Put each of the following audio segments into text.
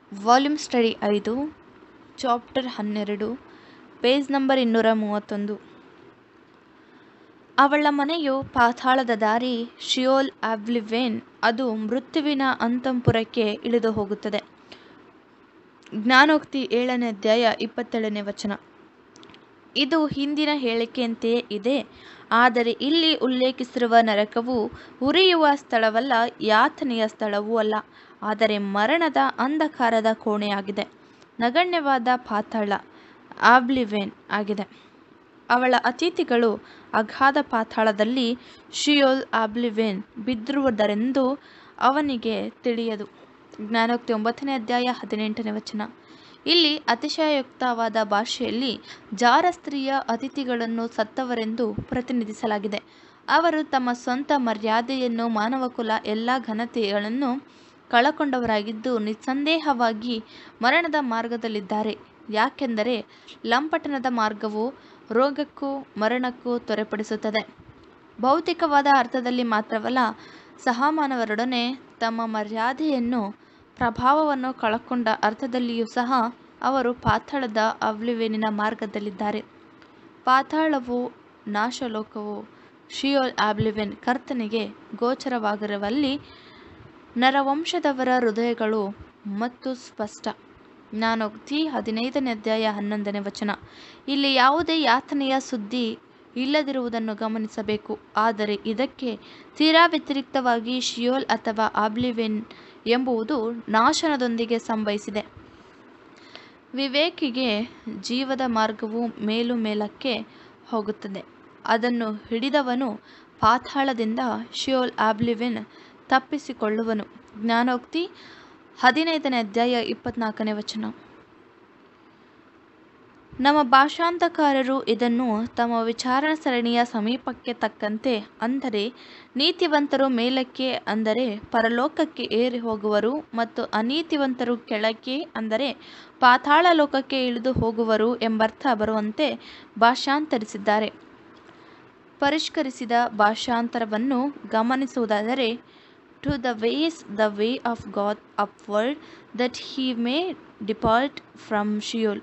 volume study ಐದು chapter ಹನ್ನೆರಡು page number ಇನ್ನೂರ ಮೂವತ್ತೊಂದು ಅವಳ ಮನೆಯು ಪಾತಾಳದ ದಾರಿ ಶಿಯೋಲ್ ಆಬ್ಲಿವೇನ್ ಅದು ಮೃತ್ಯುವಿನ ಅಂತಃಪುರಕ್ಕೆ ಇಳಿದು ಹೋಗುತ್ತದೆ ಜ್ಞಾನೋಕ್ತಿ ಏಳನೇ ಅಧ್ಯಾಯ ಇಪ್ಪತ್ತೇಳನೇ ವಚನ ಇದು ಹಿಂದಿನ ಹೇಳಿಕೆಯಂತೆಯೇ ಇದೆ ಆದರೆ ಇಲ್ಲಿ ಉಲ್ಲೇಖಿಸಿರುವ ನರಕವು ಉರಿಯುವ ಸ್ಥಳವಲ್ಲ ಯಾತನೆಯ ಸ್ಥಳವೂ ಅಲ್ಲ ಆದರೆ ಮರಣದ ಅಂಧಕಾರದ ಕೋಣೆಯಾಗಿದೆ ನಗಣ್ಯವಾದ ಪಾತಾಳ ಆಬ್ಲಿವೇನ್ ಆಗಿದೆ ಅವಳ ಅತಿಥಿಗಳು ಅಗಾಧ ಪಾತಾಳದಲ್ಲಿ ಶಿಯೋಲ್ ಆಬ್ಲಿವೇನ್ ಬಿದ್ದಿರುವುದರೆಂದು ಅವನಿಗೆ ತಿಳಿಯದು ಜ್ಞಾನೋಕ್ತಿ ಒಂಬತ್ತನೇ ಅಧ್ಯಾಯ ಹದಿನೆಂಟನೇ ವಚನ ಇಲ್ಲಿ ಅತಿಶಯೋಕ್ತವಾದ ಭಾಷೆಯಲ್ಲಿ ಜಾರ ಸ್ತ್ರೀಯ ಅತಿಥಿಗಳನ್ನು ಸತ್ತವರೆಂದು ಪ್ರತಿನಿಧಿಸಲಾಗಿದೆ ಅವರು ತಮ್ಮ ಸ್ವಂತ ಮರ್ಯಾದೆಯನ್ನು ಮಾನವಕುಲ ಎಲ್ಲ ಘನತೆಗಳನ್ನು ಕಳಕೊಂಡವರಾಗಿದ್ದು ನಿಸ್ಸಂದೇಹವಾಗಿ ಮರಣದ ಮಾರ್ಗದಲ್ಲಿದ್ದಾರೆ ಯಾಕೆಂದರೆ ಲಂಪಟನದ ಮಾರ್ಗವು ರೋಗಕ್ಕೂ ಮರಣಕ್ಕೂ ತ್ವರೆಪಡಿಸುತ್ತದೆ ಭೌತಿಕವಾದ ಅರ್ಥದಲ್ಲಿ ಮಾತ್ರವಲ್ಲ ಸಹಮಾನವರೊಡನೆ ತಮ್ಮ ಮರ್ಯಾದೆಯನ್ನು ಪ್ರಭಾವವನ್ನು ಕಳಕೊಂಡ ಅರ್ಥದಲ್ಲಿಯೂ ಸಹ ಅವರು ಪಾತಾಳದ ಅವ್ಲಿವೇನಿನ ಮಾರ್ಗದಲ್ಲಿದ್ದಾರೆ ಪಾತಾಳವು ನಾಶಲೋಕವು ಶಿಯೋಲ್ ಆಬ್ಲಿವೆನ್ ಕರ್ತನಿಗೆ ಗೋಚರವಾಗಿರುವಲ್ಲಿ ನರವಂಶದವರ ಹೃದಯಗಳು ಮತ್ತು ಸ್ಪಷ್ಟ ಜ್ಞಾನೋಕ್ತಿ ಹದಿನೈದನೇ ಅಧ್ಯಾಯ ಹನ್ನೊಂದನೇ ವಚನ ಇಲ್ಲಿ ಯಾವುದೇ ಯಾತನೆಯ ಸುದ್ದಿ ಇಲ್ಲದಿರುವುದನ್ನು ಗಮನಿಸಬೇಕು ಆದರೆ ಇದಕ್ಕೆ ತೀರಾ ವ್ಯತಿರಿಕ್ತವಾಗಿ ಶಿಯೋಲ್ ಅಥವಾ ಆಬ್ಲಿವೆನ್ ಎಂಬುದು ನಾಶನದೊಂದಿಗೆ ಸಂಭವಿಸಿದೆ ವಿವೇಕಿಗೆ ಜೀವದ ಮಾರ್ಗವು ಮೇಲು ಮೇಲಕ್ಕೆ ಹೋಗುತ್ತದೆ ಅದನ್ನು ಹಿಡಿದವನು ಪಾತಾಳದಿಂದ ಶಿಯೋಲ್ ಆಬ್ಲಿವೆನ್ ತಪ್ಪಿಸಿಕೊಳ್ಳುವನು ಜ್ಞಾನೋಕ್ತಿ ಹದಿನೈದನೇ ಅಧ್ಯಾಯ ಇಪ್ಪತ್ನಾಲ್ಕನೇ ವಚನ ನಮ್ಮ ಭಾಷಾಂತಕಾರರು ಇದನ್ನು ತಮ್ಮ ವಿಚಾರಣಾ ಸರಣಿಯ ಸಮೀಪಕ್ಕೆ ತಕ್ಕಂತೆ ಅಂದರೆ ನೀತಿವಂತರು ಮೇಲಕ್ಕೆ ಅಂದರೆ ಪರಲೋಕಕ್ಕೆ ಏರಿ ಹೋಗುವರು ಮತ್ತು ಅನೀತಿವಂತರು ಕೆಳಕ್ಕೆ ಅಂದರೆ ಪಾತಾಳ ಲೋಕಕ್ಕೆ ಇಳಿದು ಹೋಗುವರು ಎಂಬರ್ಥ ಬರುವಂತೆ ಭಾಷಾಂತರಿಸಿದ್ದಾರೆ ಪರಿಷ್ಕರಿಸಿದ ಭಾಷಾಂತರವನ್ನು ಗಮನಿಸುವುದಾದರೆ to the ways the way of God upward that he may depart from Sheol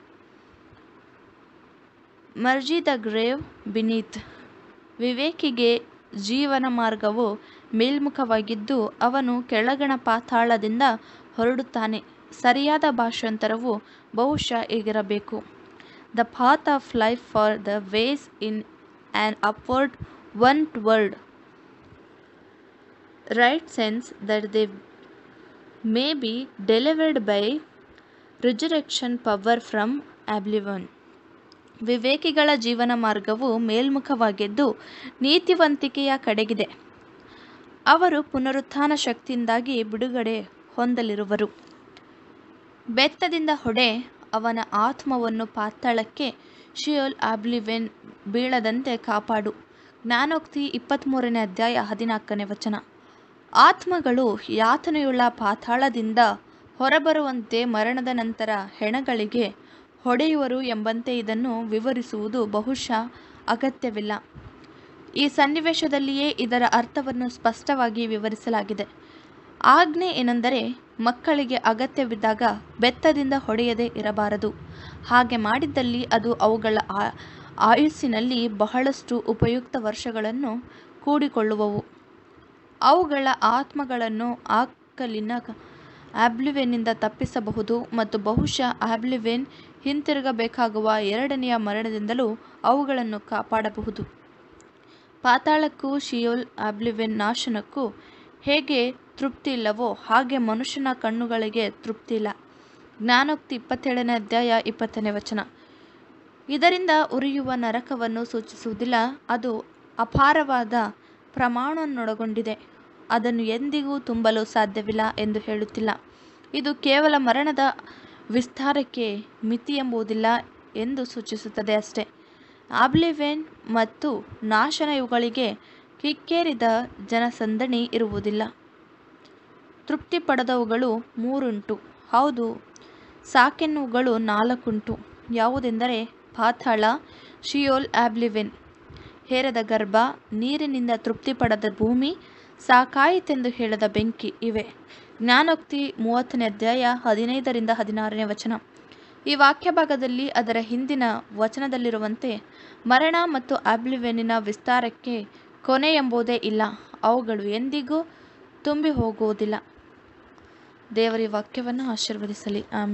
ಮರ್ಜಿ ದ ಗ್ರೇವ್ ಬಿನೀತ್ ವಿವೇಕಿಗೆ ಜೀವನ ಮಾರ್ಗವು ಮೇಲ್ಮುಖವಾಗಿದ್ದು ಅವನು ಕೆಳಗಣ ಪಾತಾಳದಿಂದ ಹೊರಡುತ್ತಾನೆ ಸರಿಯಾದ ಭಾಷಾಂತರವು ಬಹುಶಃ ಹೀಗಿರಬೇಕು the path of life for the ways in an upward one word right sense that they may be delivered by resurrection power from oblivion ವಿವೇಕಿಗಳ ಜೀವನ ಮಾರ್ಗವು ಮೇಲ್ಮುಖವಾಗಿದ್ದು ನೀತಿವಂತಿಕೆಯ ಕಡೆಗಿದೆ ಅವರು ಪುನರುತ್ಥಾನ ಶಕ್ತಿಯಿಂದಾಗಿ ಬಿಡುಗಡೆ ಹೊಂದಲಿರುವರು ಬೆತ್ತದಿಂದ ಹೊಡೆ ಅವನ ಆತ್ಮವನ್ನು ಪಾತಾಳಕ್ಕೆ ಶಿಯೋಲ್ ಆಬ್ಲಿವೆನ್ ಬೀಳದಂತೆ ಕಾಪಾಡು ಜ್ಞಾನೋಕ್ತಿ ಇಪ್ಪತ್ತ್ಮೂರನೇ ಅಧ್ಯಾಯ ಹದಿನಾಲ್ಕನೇ ವಚನ ಆತ್ಮಗಳು ಯಾತನೆಯುಳ್ಳ ಪಾತಾಳದಿಂದ ಹೊರಬರುವಂತೆ ಮರಣದ ನಂತರ ಹೆಣಗಳಿಗೆ ಹೊಡೆಯುವರು ಎಂಬಂತೆ ಇದನ್ನು ವಿವರಿಸುವುದು ಬಹುಶಃ ಅಗತ್ಯವಿಲ್ಲ ಈ ಸನ್ನಿವೇಶದಲ್ಲಿಯೇ ಇದರ ಅರ್ಥವನ್ನು ಸ್ಪಷ್ಟವಾಗಿ ವಿವರಿಸಲಾಗಿದೆ ಆಜ್ಞೆ ಏನೆಂದರೆ ಮಕ್ಕಳಿಗೆ ಅಗತ್ಯವಿದ್ದಾಗ ಬೆತ್ತದಿಂದ ಹೊಡೆಯದೇ ಇರಬಾರದು ಹಾಗೆ ಮಾಡಿದ್ದಲ್ಲಿ ಅದು ಅವುಗಳ ಆಯುಸ್ಸಿನಲ್ಲಿ ಬಹಳಷ್ಟು ಉಪಯುಕ್ತ ವರ್ಷಗಳನ್ನು ಕೂಡಿಕೊಳ್ಳುವವು ಅವುಗಳ ಆತ್ಮಗಳನ್ನು ಆಕಲಿನ ಆಬ್ಲಿವೆನ್ನಿಂದ ತಪ್ಪಿಸಬಹುದು ಮತ್ತು ಬಹುಶಃ ಆಬ್ಲಿವೆನ್ ಹಿಂತಿರುಗಬೇಕಾಗುವ ಎರಡನೆಯ ಮರಣದಿಂದಲೂ ಅವುಗಳನ್ನು ಕಾಪಾಡಬಹುದು ಪಾತಾಳಕ್ಕೂ ಶಿಯೋಲ್ ಆಬ್ಲಿವೆನ್ ನಾಶನಕ್ಕೂ ಹೇಗೆ ತೃಪ್ತಿ ಇಲ್ಲವೋ ಹಾಗೆ ಮನುಷ್ಯನ ಕಣ್ಣುಗಳಿಗೆ ತೃಪ್ತಿ ಇಲ್ಲ ಜ್ಞಾನೋಕ್ತಿ ಇಪ್ಪತ್ತೇಳನೇ ಅಧ್ಯಾಯ ಇಪ್ಪತ್ತನೇ ವಚನ ಇದರಿಂದ ಉರಿಯುವ ನರಕವನ್ನು ಸೂಚಿಸುವುದಿಲ್ಲ ಅದು ಅಪಾರವಾದ ಪ್ರಮಾಣವನ್ನೊಳಗೊಂಡಿದೆ ಅದನ್ನು ಎಂದಿಗೂ ತುಂಬಲು ಸಾಧ್ಯವಿಲ್ಲ ಎಂದು ಹೇಳುತ್ತಿಲ್ಲ ಇದು ಕೇವಲ ಮರಣದ ವಿಸ್ತಾರಕ್ಕೆ ಮಿತಿ ಎಂಬುದಿಲ್ಲ ಎಂದು ಸೂಚಿಸುತ್ತದೆ ಅಷ್ಟೆ ಆಬ್ಲಿವೆನ್ ಮತ್ತು ನಾಶನ ಇವುಗಳಿಗೆ ಕಿಕ್ಕೇರಿದ ಜನಸಂದಣಿ ಇರುವುದಿಲ್ಲ ತೃಪ್ತಿ ಪಡೆದವುಗಳು ಮೂರುಂಟು ಹೌದು ಸಾಕೆನ್ನುವುಗಳು ನಾಲ್ಕುಂಟು ಯಾವುದೆಂದರೆ ಪಾತಾಳ ಶಿಯೋಲ್ ಆಬ್ಲಿವೆನ್ ಹೇರದ ಗರ್ಭ ನೀರಿನಿಂದ ತೃಪ್ತಿ ಪಡೆದ ಭೂಮಿ ಸಾಕಾಯಿತೆಂದು ಹೇಳದ ಬೆಂಕಿ ಇವೆ ಜ್ಞಾನೋಕ್ತಿ ಮೂವತ್ತನೇ ಅಧ್ಯಾಯ ಹದಿನೈದರಿಂದ ಹದಿನಾರನೇ ವಚನ ಈ ವಾಕ್ಯ ಭಾಗದಲ್ಲಿ ಅದರ ಹಿಂದಿನ ವಚನದಲ್ಲಿರುವಂತೆ ಮರಣ ಮತ್ತು ಆಬ್ಲಿವೆನಿನ ವಿಸ್ತಾರಕ್ಕೆ ಕೊನೆ ಎಂಬುದೇ ಇಲ್ಲ ಅವುಗಳು ಎಂದಿಗೂ ತುಂಬಿ ಹೋಗುವುದಿಲ್ಲ ದೇವರ ಈ ವಾಕ್ಯವನ್ನು ಆಶೀರ್ವದಿಸಲಿ ಆಮೇಲೆ